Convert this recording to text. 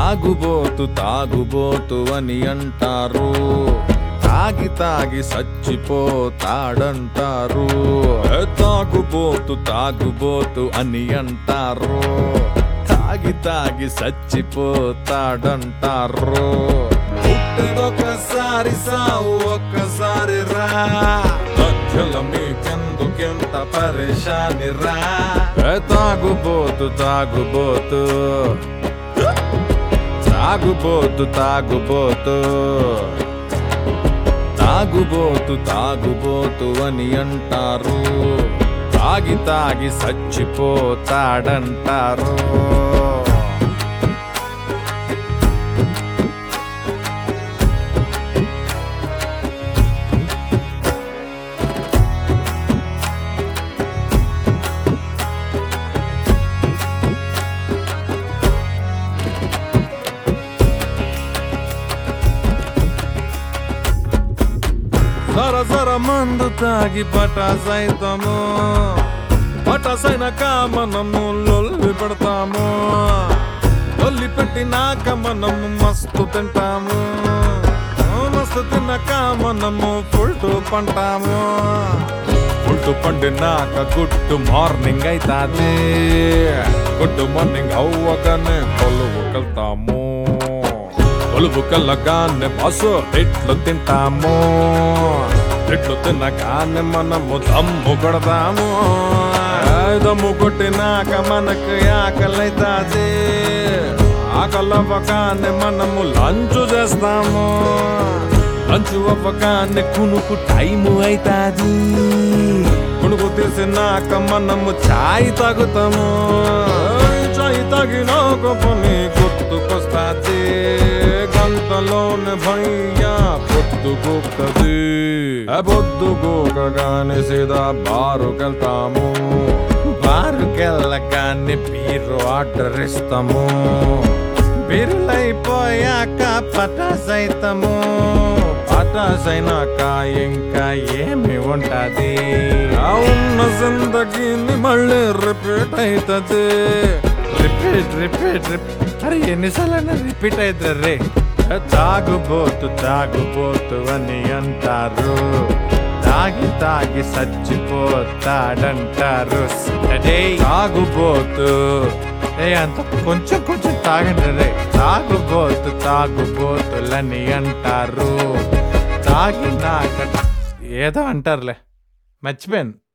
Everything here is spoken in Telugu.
తాగుబోతు తాగుబోతు అని అంటారు తాగి తాగి సచ్చిపోతాడంటారు ఏ తాగుబోతు తాగుబోతు అని అంటారు తాగి తాగి సచ్చిపోతాడంటారు పుట్టెదొకసారి సావు ఒక్కసారి రా మధ్యల మీకెందుకెంత పరేషాని రా ఏ తాగుబోతు తాగుబోతు తాగుబోతు తాగుబోతు తాగుబోతు తాగుబోతు అని అంటారు తాగి తాగి సచ్చిపోతాడంటారు సర సర మందు తాగి పటాసైతము పటాసైనాక మనము లొల్లి పెడతాము లొల్లి పెట్టినాక మనము మస్తు తింటాము మస్తు తిన్నాక మనము ఫుల్టు పంటాము ఫుల్టు పండినాక గుడ్ మార్నింగ్ అవుతాది గుడ్ మార్నింగ్ అవ్వగానే కొలువు వెళ్తాము కొలువు కల్లగానే బాసు ఇట్లు తింటాము ఇట్లు తినగానే మనము దమ్ము కొడతాము ఆ దమ్ము కొట్టినాక మనకు ఆకలైతాది ఆకలి అవ్వగానే మనము లంచ్ చేస్తాము లంచ్ అవ్వగానే కునుకు టైము అవుతాది కునుకు తీసినాక మనము చాయ్ తాగుతాము చాయ్ తాగినాక పని గుర్తుకొస్తాది గంటలోనే భయ్యా పొద్దుగోక్తది పొద్దుగోకగానే సీదా బారుకెళ్తాము బారుకెళ్ళగానే బీరు ఆర్డర్ ఇస్తాము బీరులైపోయాక పటాసైతము పటాసైనాక ఇంకా ఏమి ఉంటది ఆ ఉన్న జిందగీని మళ్ళీ రిపీట్ అవుతుంది రిపీట్ రిపీట్ రిపీట్ అరే ఎన్నిసార్లు రిపీట్ అవుతుంది రే తాగుబోతు తాగుబోతు అని అంటారు తాగి తాగి చచ్చిపోతాడంటారు అదే తాగుబోతు ఏ అంత కొంచెం కొంచెం తాగండి రే తాగుబోతు తాగుబోతులని అంటారు తాగినాక ఏదో అంటారులే మర్చిపోయాను